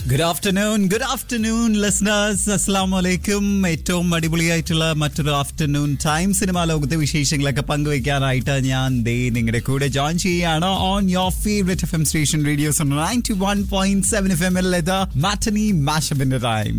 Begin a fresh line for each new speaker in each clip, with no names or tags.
good afternoon good afternoon listeners അസ്സാം വലൈക്കും ഏറ്റവും അടിപൊളിയായിട്ടുള്ള മറ്റൊരു ആഫ്റ്റർനൂൺ ടൈം സിനിമാ ലോകത്തെ വിശേഷങ്ങളൊക്കെ പങ്കുവയ്ക്കാനായിട്ട് ഞാൻ ദേ നിങ്ങളുടെ കൂടെ ജോയിൻ ചെയ്യുകയാണ് on your favourite F M station radios ninety one point seven F M എൽ മാറ്റനി മാഷപ്പിന്റെ ടൈം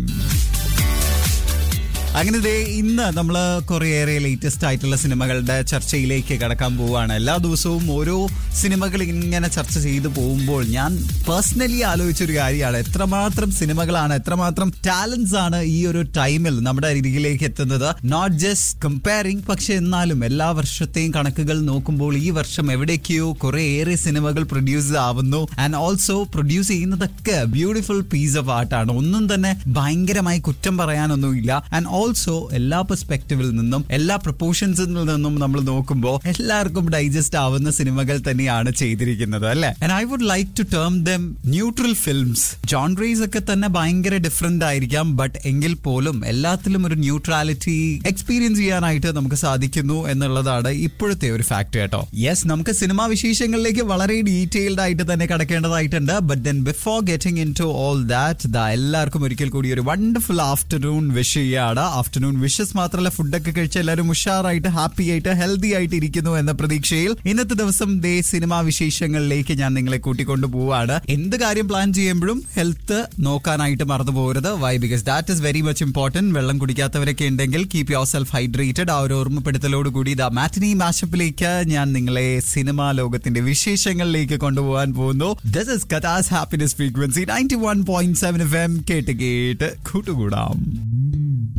അങ്ങനെ ദേ ഇന്ന് നമ്മൾ കുറേയേറെ ലേറ്റസ്റ്റ് ആയിട്ടുള്ള സിനിമകളുടെ ചർച്ചയിലേക്ക് കടക്കാൻ പോവുകയാണ് എല്ലാ ദിവസവും ഓരോ സിനിമകൾ ഇങ്ങനെ ചർച്ച ചെയ്തു പോകുമ്പോൾ ഞാൻ പേഴ്സണലി ആലോചിച്ചൊരു കാര്യമാണ് എത്രമാത്രം സിനിമകളാണ് എത്രമാത്രം ടാലൻസ് ആണ് ഈ ഒരു ടൈമിൽ നമ്മുടെ അരികിലേക്ക് എത്തുന്നത് നോട്ട് ജസ്റ്റ് കമ്പയറിംഗ് പക്ഷെ എന്നാലും എല്ലാ വർഷത്തെയും കണക്കുകൾ നോക്കുമ്പോൾ ഈ വർഷം എവിടേക്കോ കുറേയേറെ സിനിമകൾ പ്രൊഡ്യൂസ് ആവുന്നു ആൻഡ് ഓൾസോ പ്രൊഡ്യൂസ് ചെയ്യുന്നതൊക്കെ ബ്യൂട്ടിഫുൾ പീസ് ഓഫ് ആർട്ടാണ് ഒന്നും തന്നെ ഭയങ്കരമായി കുറ്റം പറയാനൊന്നുമില്ല ആൻഡ് ഓൾസോ എല്ലാ പെർസ്പെക്റ്റീവിൽ നിന്നും എല്ലാ പ്രൊപ്പോർഷൻസിൽ നിന്നും നമ്മൾ നോക്കുമ്പോൾ എല്ലാവർക്കും ഡൈജസ്റ്റ് ആവുന്ന സിനിമകൾ തന്നെയാണ് ചെയ്തിരിക്കുന്നത് അല്ലെ and I would like to term them neutral films genres ഒക്കെ തന്നെ ഭയങ്കര ഡിഫറെന്റ് ആയിരിക്കാം ബട്ട് എങ്കിൽ പോലും എല്ലാത്തിലും ഒരു ന്യൂട്രാലിറ്റി എക്സ്പീരിയൻസ് ചെയ്യാനായിട്ട് നമുക്ക് സാധിക്കുന്നു എന്നുള്ളതാണ് ഇപ്പോഴത്തെ ഒരു ഫാക്ട് കേട്ടോ യെസ് നമുക്ക് സിനിമാ വിശേഷങ്ങളിലേക്ക് വളരെ ഡീറ്റെയിൽഡ് ആയിട്ട് തന്നെ കിടക്കേണ്ടതായിട്ടുണ്ട് but then before getting into all that ദാ എല്ലാവർക്കും ഒരിക്കൽ കൂടി ഒരു വണ്ടർഫുൾ ആഫ്റ്റർനൂൺ വിഷ് ചെയ്യാണ് ആഫ്റ്റർനൂൺ വിഷസ് മാത്രമല്ല ഫുഡൊക്കെ കഴിച്ച് എല്ലാവരും ഉഷാറായിട്ട് ഹാപ്പി ആയിട്ട് ഹെൽത്തി ആയിട്ട് ഇരിക്കുന്നു എന്ന പ്രതീക്ഷയിൽ ഇന്നത്തെ ദിവസം ദേ സിനിമാ വിശേഷങ്ങളിലേക്ക് ഞാൻ നിങ്ങളെ കൂട്ടിക്കൊണ്ടു പോവാണ് എന്ത് കാര്യം പ്ലാൻ ചെയ്യുമ്പോഴും ഹെൽത്ത് നോക്കാനായിട്ട് മറന്നു പോകരുത് why because that is very much important വെള്ളം കുടിക്കാത്തവരൊക്കെ ഉണ്ടെങ്കിൽ കീപ് യുവർ സെൽഫ് ഹൈഡ്രേറ്റഡ് ആ ഒരു ഓർമ്മപ്പെടുത്തലോട് കൂടി ദ മാറ്റിനി മാഷപ്പിലേക്ക് ഞാൻ നിങ്ങളെ സിനിമാ ലോകത്തിന്റെ വിശേഷങ്ങളിലേക്ക് കൊണ്ടുപോകാൻ പോകുന്നു ദിസ് ഇസ് കഥാസ് happiness frequency ninety one point seven F M കേട്ട് കേട്ട് കൂട്ടുകൂടാം